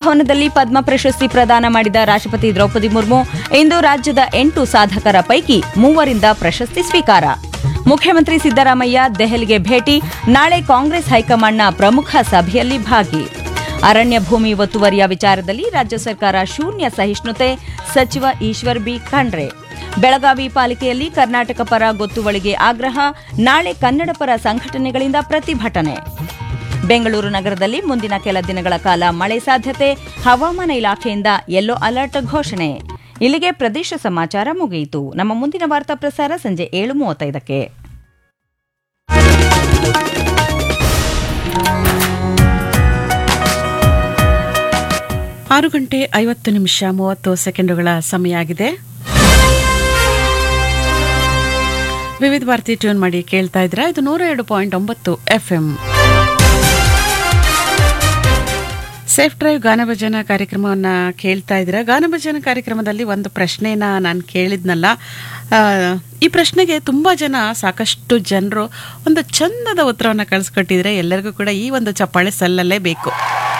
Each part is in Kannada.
ಭವನದಲ್ಲಿ ಪದ್ಮ ಪ್ರಶಸ್ತಿ ಪ್ರದಾನ ಮಾಡಿದ ರಾಷ್ಟ್ರಪತಿ ದ್ರೌಪದಿ ಮುರ್ಮು ಇಂದು ರಾಜ್ಯದ ಎಂಟು ಸಾಧಕರ ಪೈಕಿ ಮೂವರಿಂದ ಪ್ರಶಸ್ತಿ ಸ್ವೀಕಾರ ಮುಖ್ಯಮಂತ್ರಿ ಸಿದ್ದರಾಮಯ್ಯ ದೆಹಲಿಗೆ ಭೇಟಿ ನಾಳೆ ಕಾಂಗ್ರೆಸ್ ಹೈಕಮಾಂಡ್ನ ಪ್ರಮುಖ ಸಭೆಯಲ್ಲಿ ಭಾಗಿ ಅರಣ್ಯ ಭೂಮಿ ಒತ್ತುವರಿಯ ವಿಚಾರದಲ್ಲಿ ರಾಜ್ಯ ಸರ್ಕಾರ ಶೂನ್ಯ ಸಹಿಷ್ಣುತೆ ಸಚಿವ ಈಶ್ವರ್ ಬಿ ಖಂಡ್ರೆ ಬೆಳಗಾವಿ ಪಾಲಿಕೆಯಲ್ಲಿ ಕರ್ನಾಟಕ ಪರ ಗೊತ್ತುವಳಿಗೆ ಆಗ್ರಹ ನಾಳೆ ಕನ್ನಡ ಪರ ಸಂಘಟನೆಗಳಿಂದ ಪ್ರತಿಭಟನೆ ಬೆಂಗಳೂರು ನಗರದಲ್ಲಿ ಮುಂದಿನ ಕೆಲ ದಿನಗಳ ಕಾಲ ಮಳೆ ಸಾಧ್ಯತೆ ಹವಾಮಾನ ಇಲಾಖೆಯಿಂದ ಯೆಲ್ಲೋ ಅಲರ್ಟ್ ಘೋಷಣೆ ಇಲ್ಲಿಗೆ ಪ್ರದೇಶ ಸಮಾಚಾರ ಮುಗಿಯಿತು ನಮ್ಮ ಮುಂದಿನ ವಾರ್ತಾ ಪ್ರಸಾರ ಸಂಜೆ ಏಳು ಮೂವತ್ತೈದಕ್ಕೆ ಆರು ಗಂಟೆ ಐವತ್ತು ನಿಮಿಷ ಮೂವತ್ತು ಸೆಕೆಂಡುಗಳ ಸಮಯ ಆಗಿದೆ ವಿವಿಧ ಭಾರತಿ ಟ್ಯೂನ್ ಮಾಡಿ ಕೇಳ್ತಾ ಇದ್ರ ಇದು ನೂರ ಎರಡು ಪಾಯಿಂಟ್ ಒಂಬತ್ತು ಎಫ್ ಎಂ ಸೇಫ್ ಡ್ರೈವ್ ಗಾನಭಜನ ಕಾರ್ಯಕ್ರಮವನ್ನ ಕೇಳ್ತಾ ಇದ್ದೀರಾ ಗಾನಭಜನ ಕಾರ್ಯಕ್ರಮದಲ್ಲಿ ಒಂದು ಪ್ರಶ್ನೆನ ನಾನು ಕೇಳಿದ್ನಲ್ಲ ಆ, ಈ ಪ್ರಶ್ನೆಗೆ ತುಂಬಾ ಜನ ಸಾಕಷ್ಟು ಜನರು ಒಂದು ಚಂದದ ಉತ್ತರವನ್ನು ಕಳಿಸ್ಕೊಟ್ಟಿದ್ರೆ ಎಲ್ಲರಿಗೂ ಕೂಡ ಈ ಒಂದು ಚಪ್ಪಾಳೆ ಸಲ್ಲಲೇಬೇಕು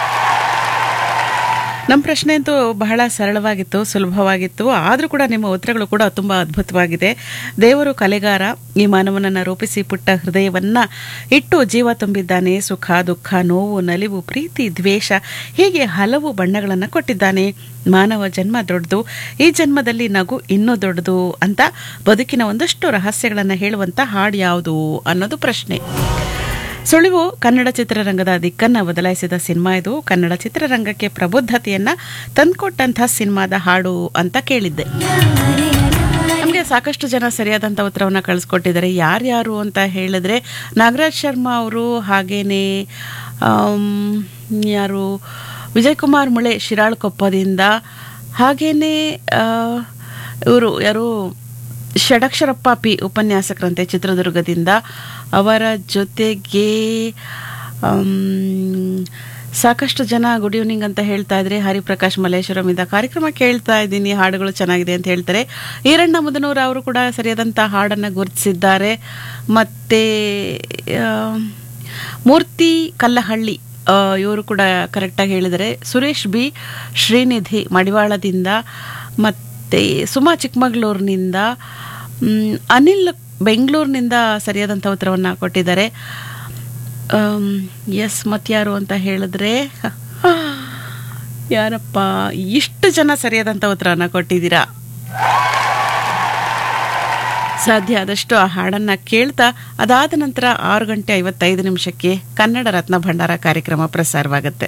ನಮ್ಮ ಪ್ರಶ್ನೆ ಅಂತೂ ಬಹಳ ಸರಳವಾಗಿತ್ತು ಸುಲಭವಾಗಿತ್ತು ಆದರೂ ಕೂಡ ನಿಮ್ಮ ಉತ್ತರಗಳು ಕೂಡ ತುಂಬ ಅದ್ಭುತವಾಗಿದೆ ದೇವರು ಕಲೆಗಾರ ಈ ಮಾನವನನ್ನು ರೂಪಿಸಿ ಪುಟ್ಟ ಹೃದಯವನ್ನ ಇಟ್ಟು ಜೀವ ತುಂಬಿದ್ದಾನೆ ಸುಖ ದುಃಖ ನೋವು ನಲಿವು ಪ್ರೀತಿ ದ್ವೇಷ ಹೀಗೆ ಹಲವು ಬಣ್ಣಗಳನ್ನು ಕೊಟ್ಟಿದ್ದಾನೆ ಮಾನವ ಜನ್ಮ ದೊಡ್ಡದು ಈ ಜನ್ಮದಲ್ಲಿ ನಗು ಇನ್ನೂ ದೊಡ್ಡದು ಅಂತ ಬದುಕಿನ ಒಂದಷ್ಟು ರಹಸ್ಯಗಳನ್ನು ಹೇಳುವಂತ ಹಾಡು ಯಾವುದು ಅನ್ನೋದು ಪ್ರಶ್ನೆ ಸುಳಿವು ಕನ್ನಡ ಚಿತ್ರರಂಗದ ದಿಕ್ಕನ್ನ ಬದಲಾಯಿಸಿದ ಸಿನಿಮಾ ಇದು ಕನ್ನಡ ಚಿತ್ರರಂಗಕ್ಕೆ ಪ್ರಬುದ್ಧತೆಯನ್ನ ತಂದ್ಕೊಟ್ಟಂತಹ ಸಿನಿಮಾದ ಹಾಡು ಅಂತ ಕೇಳಿದ್ದೆ ನಮಗೆ ಸಾಕಷ್ಟು ಜನ ಸರಿಯಾದಂಥ ಉತ್ತರವನ್ನು ಕಳಿಸ್ಕೊಟ್ಟಿದ್ದಾರೆ ಯಾರ್ಯಾರು ಅಂತ ಹೇಳಿದ್ರೆ ನಾಗರಾಜ್ ಶರ್ಮಾ ಅವರು ಹಾಗೇನೆ ಆಮ್, ಯಾರು ವಿಜಯ್ ಕುಮಾರ್ ಮುಳೆ ಶಿರಾಳಕೊಪ್ಪದಿಂದ ಹಾಗೇನೆ ಇವರು ಯಾರು ಷಡಕ್ಷರಪ್ಪ ಪಿ ಉಪನ್ಯಾಸಕರಂತೆ ಚಿತ್ರದುರ್ಗದಿಂದ ಅವರ ಜೊತೆಗೆ ಆಮ್, ಸಾಕಷ್ಟು ಜನ ಗುಡ್ ಈವ್ನಿಂಗ್ ಅಂತ ಹೇಳ್ತಾ ಇದ್ರೆ ಹರಿಪ್ರಕಾಶ್ ಮಲ್ಲೇಶ್ವರಂ ಇಂದ ಕಾರ್ಯಕ್ರಮ ಕೇಳ್ತಾ ಇದ್ದೀನಿ ಹಾಡುಗಳು ಚೆನ್ನಾಗಿದೆ ಅಂತ ಹೇಳ್ತಾರೆ ಈರಣ್ಣ ಮುದನೂರ್ ಅವರು ಕೂಡ ಸರಿಯಾದಂಥ ಹಾಡನ್ನು ಗುರುತಿಸಿದ್ದಾರೆ ಮತ್ತೆ ಆ, ಮೂರ್ತಿ ಕಲ್ಲಹಳ್ಳಿ ಇವರು ಕೂಡ ಕರೆಕ್ಟಾಗಿ ಹೇಳಿದರೆ ಸುರೇಶ್ ಬಿ ಶ್ರೀನಿಧಿ ಮಡಿವಾಳದಿಂದ ಮತ್ತೆ ಸುಮಾ ಚಿಕ್ಕಮಗಳೂರಿನಿಂದ ಮ್, ಅನಿಲ್ ಬೆಂಗಳೂರಿನಿಂದ ಸರಿಯಾದಂಥ ಉತ್ತರವನ್ನು ಕೊಟ್ಟಿದ್ದಾರೆ ಎಸ್ ಮತ್ಯಾರು ಅಂತ ಹೇಳಿದ್ರೆ ಯಾರಪ್ಪ ಇಷ್ಟು ಜನ ಸರಿಯಾದಂಥ ಉತ್ತರವನ್ನು ಕೊಟ್ಟಿದ್ದೀರಾ ಸಾಧ್ಯ ಆದಷ್ಟು ಆ ಹಾಡನ್ನ ಕೇಳ್ತಾ ಅದಾದ ನಂತರ ಆರು ಗಂಟೆ ಐವತ್ತೈದು ನಿಮಿಷಕ್ಕೆ ಕನ್ನಡ ರತ್ನ ಭಂಡಾರ ಕಾರ್ಯಕ್ರಮ ಪ್ರಸಾರವಾಗುತ್ತೆ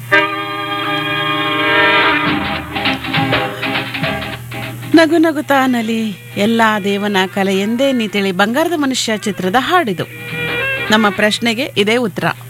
ನಗು ನಗುತ್ತಾ ನಲಿ ಎಲ್ಲ ದೇವನ ಕಲೆ ಎಂದೇ ನೀ ತಿಳಿ ಬಂಗಾರದ ಮನುಷ್ಯ ಚಿತ್ರದ ಹಾಡಿದು ನಮ್ಮ ಪ್ರಶ್ನೆಗೆ ಇದೇ ಉತ್ತರ